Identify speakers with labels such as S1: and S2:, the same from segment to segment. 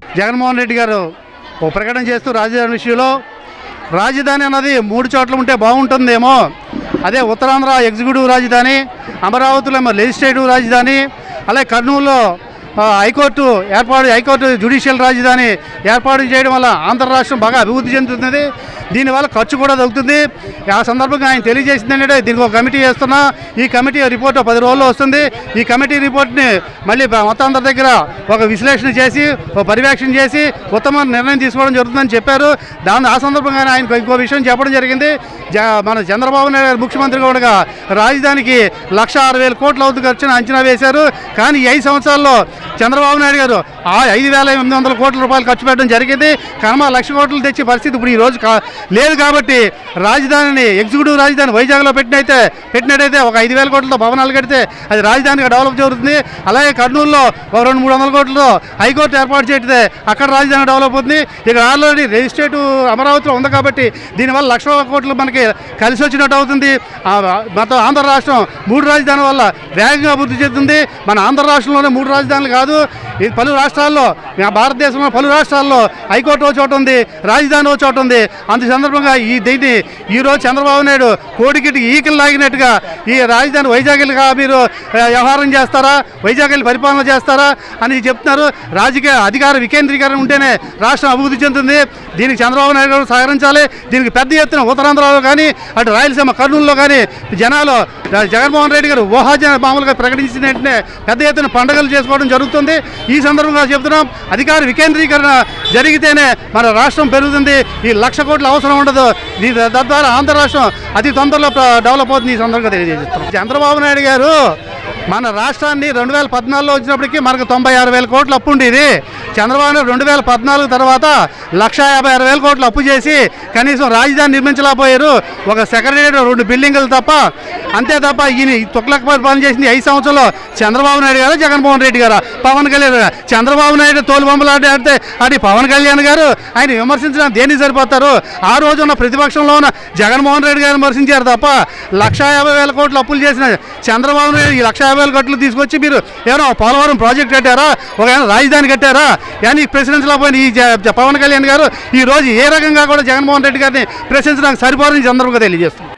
S1: జగన్మోహన్ రెడ్డి గారు ఓ ప్రకటన చేస్తూ రాజధాని విషయంలో రాజధాని అన్నది మూడు చోట్ల ఉంటే బాగుంటుందేమో అదే ఉత్తరాంధ్ర ఎగ్జిక్యూటివ్ రాజధాని అమరావతిలో ఏమో లెజిస్లేటివ్ రాజధాని అలాగే కర్నూలులో ఆ, హైకోర్టు ఏర్పాటు హైకోర్టు జ్యుడిషియల్ రాజధాని ఏర్పాటు చేయడం వల్ల ఆంధ్ర రాష్ట్రం బాగా అభివృద్ధి చెందుతుంది దీనివల్ల ఖర్చు కూడా తగ్గుతుంది ఆ సందర్భంగా ఆయన తెలియజేసింది ఏంటంటే దీనికి ఒక కమిటీ వేస్తున్నా ఈ కమిటీ రిపోర్ట్ పది రోజుల్లో వస్తుంది ఈ కమిటీ రిపోర్ట్ని మళ్ళీ బ- మొత్తం అందరి దగ్గర ఒక విశ్లేషణ చేసి ఒక పర్యవేక్షణ చేసి ఉత్తమ నిర్ణయం తీసుకోవడం జరుగుతుందని చెప్పారు దాని ఆ సందర్భంగా ఆయన ఇంకో విషయం చెప్పడం జరిగింది జ మన చంద్రబాబు నాయుడు గారు ముఖ్యమంత్రిగా ఉండగా రాజధానికి లక్ష ఆరు వేల కోట్ల అవుతుంది ఖర్చును అంచనా వేశారు కానీ ఈ ఐదు సంవత్సరాల్లో చంద్రబాబు నాయుడు గారు ఆ ఐదు వేల ఎనిమిది వందల కోట్ల రూపాయలు ఖర్చు పెట్టడం జరిగింది కనుమ లక్ష కోట్లు తెచ్చే పరిస్థితి ఇప్పుడు ఈ రోజు కా- లేదు కాబట్టి రాజధానిని ఎగ్జిక్యూటివ్ రాజధాని వైజాగ్లో పెట్టినైతే పెట్టినట్టయితే ఒక ఐదు వేల కోట్లతో భవనాలు కడితే అది రాజధానిగా డెవలప్ జరుగుతుంది అలాగే కర్నూలులో ఒక రెండు మూడు వందల కోట్లతో హైకోర్టు ఏర్పాటు చేస్తే అక్కడ రాజధాని డెవలప్ అవుతుంది ఇక్కడ ఆల్రెడీ రిజిస్ట్రేటివ్ అమరావతిలో ఉంది కాబట్టి దీనివల్ల లక్ష కోట్లు మనకి కలిసి వచ్చినట్టు అవుతుంది ఆ, మొత్తం ఆంధ్ర రాష్ట్రం మూడు రాజధానుల వల్ల వేగంగా అభివృద్ధి చెందుతుంది మన ఆంధ్ర రాష్ట్రంలోనే మూడు రాజధానులు కాదు ఇది పలు రాష్ట్రాల్లో మన భారతదేశంలో పలు రాష్ట్రాల్లో హైకోర్టు ఓ చోట ఉంది రాజధాని ఓ చోట ఉంది అందు సందర్భంగా ఈ దీన్ని ఈరోజు చంద్రబాబు నాయుడు కోడికిటి ఈకలు లాగినట్టుగా ఈ రాజధాని వైజాగ్గా మీరు ఆ, వ్యవహారం చేస్తారా వైజాగ్ వెళ్ళి పరిపాలన చేస్తారా అని చెప్తున్నారు రాజకీయ అధికార వికేంద్రీకరణ ఉంటేనే రాష్ట్రం అభివృద్ధి చెందుతుంది దీనికి చంద్రబాబు నాయుడు గారు సహకరించాలి దీనికి పెద్ద ఎత్తున ఉత్తరాంధ్రలో కానీ అటు రాయలసీమ కర్నూలులో కానీ జనాలు జ- జగన్మోహన్ రెడ్డి గారు ఊహాజన మామూలుగా ప్రకటించిన వెంటనే పెద్ద ఎత్తున పండుగలు చేసుకోవడం జరుగుతుంది ఈ సందర్భంగా చెప్తున్నాం అధికార వికేంద్రీకరణ జరిగితేనే మన రాష్ట్రం పెరుగుతుంది ఈ లక్ష కోట్ల అవసరం ఉండదు దీని తద్వారా ఆంధ్ర రాష్ట్రం అతి తొందరలో ప్ర- డెవలప్ అవుతుంది ఈ సందర్భంగా తెలియజేస్తున్నాం చంద్రబాబు నాయుడు గారు మన రాష్ట్రాన్ని రెండు వేల పద్నాలుగులో వచ్చినప్పటికీ మనకు తొంభై ఆరు వేల కోట్లు అప్పు ఉండేది చంద్రబాబు నాయుడు రెండు వేల పద్నాలుగు తర్వాత లక్ష యాభై ఆరు వేల కోట్లు అప్పు చేసి కనీసం రాజధాని నిర్మించలేకపోయారు ఒక సెక్రటరియట్ రెండు బిల్డింగులు తప్ప అంతే తప్ప ఈయన తుక్లక్ పరిపాలన చేసింది ఐదు సంవత్సరంలో చంద్రబాబు నాయుడు గారు జగన్మోహన్ రెడ్డి గారు పవన్ కళ్యాణ్ గారు చంద్రబాబు నాయుడు తోలు బొమ్మలు ఆడి ఆడితే అది పవన్ కళ్యాణ్ గారు ఆయన విమర్శించడానికి దేనికి సరిపోతారు ఆ రోజు ఉన్న ప్రతిపక్షంలో ఉన్న జగన్మోహన్ రెడ్డి గారిని విమర్శించారు తప్ప లక్ష యాభై వేల కోట్లు అప్పులు చేసిన చంద్రబాబు నాయుడు ఈ లక్ష యాభై వేల కోట్లు తీసుకొచ్చి మీరు ఏమైనా పోలవరం ప్రాజెక్ట్ కట్టారా ఒక ఏమైనా రాజధాని కట్టారా కానీ ప్రెసిడెన్స్లో పోయిన ఈ జ- జ- పవన్ కళ్యాణ్ గారు ఈ రోజు ఏ రకంగా కూడా జగన్మోహన్ రెడ్డి గారిని ప్రశ్నించడానికి సరిపోరని ఈ సందర్భంగా తెలియజేస్తున్నాం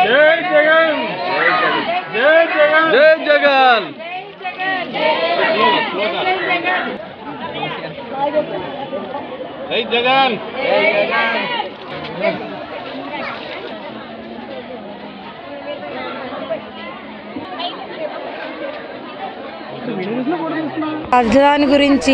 S2: జై జగన్ జై జగన్
S3: రాజధాని గురించి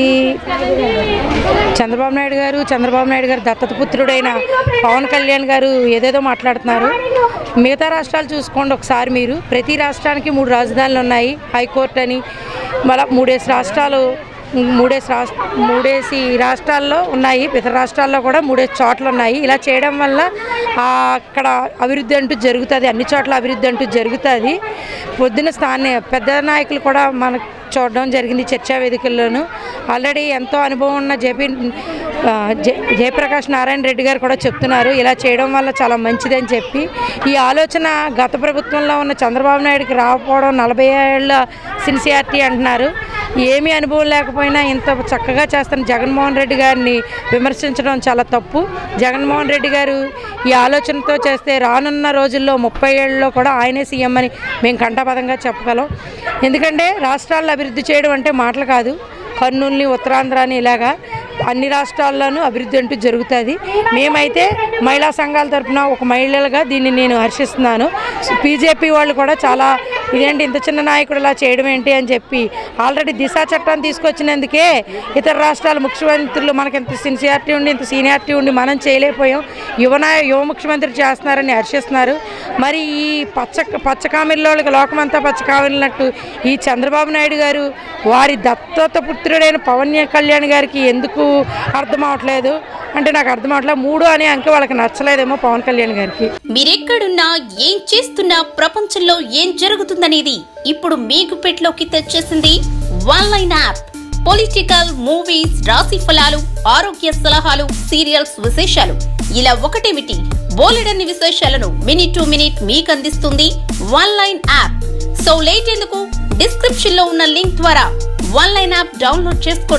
S3: చంద్రబాబు నాయుడు గారు చంద్రబాబు నాయుడు గారు దత్తత పుత్రుడైన పవన్ కళ్యాణ్ గారు ఏదేదో మాట్లాడుతున్నారు మిగతా రాష్ట్రాలు చూసుకోండి ఒకసారి మీరు ప్రతి రాష్ట్రానికి మూడు రాజధానులు ఉన్నాయి హైకోర్టు అని మళ్ళీ మూడేసి రాష్ట్రాలు మూడేసి రాష్ట్ర మూడేసి రాష్ట్రాల్లో ఉన్నాయి ఇతర రాష్ట్రాల్లో కూడా మూడేసి చోట్ల ఉన్నాయి ఇలా చేయడం వల్ల ఆ, అక్కడ అభివృద్ధి అంటూ జరుగుతుంది అన్ని చోట్ల అభివృద్ధి అంటూ జరుగుతుంది పొద్దున స్థానిక పెద్ద నాయకులు కూడా మనకు చూడడం జరిగింది చర్చా వేదికల్లోనూ ఆల్రెడీ ఎంతో అనుభవం ఉన్న జేపీ ఆ, జయ జయప్రకాష్ నారాయణ రెడ్డి గారు కూడా చెప్తున్నారు ఇలా చేయడం వల్ల చాలా మంచిదని చెప్పి ఈ ఆలోచన గత ప్రభుత్వంలో ఉన్న చంద్రబాబు నాయుడుకి రాకపోవడం నలభై ఏళ్ళ సిన్సియారిటీ అంటున్నారు ఏమీ అనుభవం లేకపోయినా ఇంత చక్కగా చేస్తున్న జగన్మోహన్ రెడ్డి గారిని విమర్శించడం చాలా తప్పు జగన్మోహన్ రెడ్డి గారు ఈ ఆలోచనతో చేస్తే రానున్న రోజుల్లో ముప్పై ఏళ్ళలో కూడా ఆయనే సీఎం అని మేము కంఠపదంగా చెప్పగలం ఎందుకంటే రాష్ట్రాలను అభివృద్ధి చేయడం అంటే మాటలు కాదు కర్నూలుని ఉత్తరాంధ్రాని ఇలాగా అన్ని రాష్ట్రాల్లోనూ అభివృద్ధి అంటూ జరుగుతుంది మేమైతే మహిళా సంఘాల తరపున ఒక మహిళలుగా దీన్ని నేను హర్షిస్తున్నాను బీజేపీ వాళ్ళు కూడా చాలా ఇదేంటి ఇంత చిన్న నాయకుడు ఇలా చేయడం ఏంటి అని చెప్పి ఆల్రెడీ దిశా చట్టాన్ని తీసుకొచ్చినందుకే ఇతర రాష్ట్రాల ముఖ్యమంత్రులు మనకి ఇంత సిన్సియారిటీ ఉండి ఇంత సీనియారిటీ ఉండి మనం చేయలేకపోయాం యువ నాయ యువ ముఖ్యమంత్రి చేస్తున్నారని హర్షిస్తున్నారు మరి ఈ పచ్చ పచ్చకామిల్లోళ్ళకి లోకమంతా పచ్చకామిలినట్టు ఈ చంద్రబాబు నాయుడు గారు వారి దత్తత పుత్రుడైన పవన్ కళ్యాణ్ గారికి ఎందుకు అర్థం అవట్లేదు అంటే నాకు అర్థం అవట్లేదు మూడు అనే అంకె వాళ్ళకి నచ్చలేదేమో పవన్ కళ్యాణ్ గారికి
S4: మీరెక్కడున్నా ఏం చేస్తున్నా ప్రపంచంలో ఏం జరుగుతుందనేది ఇప్పుడు మీ గుప్పెట్లోకి తెచ్చేసింది one line app political movies రాశి ఫలాలు ఆరోగ్య సలహాలు సీరియల్స్ విశేషాలు ఇలా ఒకటేమిటి బోలెడన్ని విశేషాలను మినిట్ టు మినిట్ మీకు అందిస్తుంది one line app so late ఎందుకు డిస్క్రిప్షన్ లో ఉన్న లింక్ ద్వారా వన్ లైన్ యాప్ డౌన్లోడ్ చేసుకోండి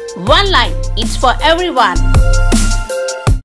S4: one line it's for every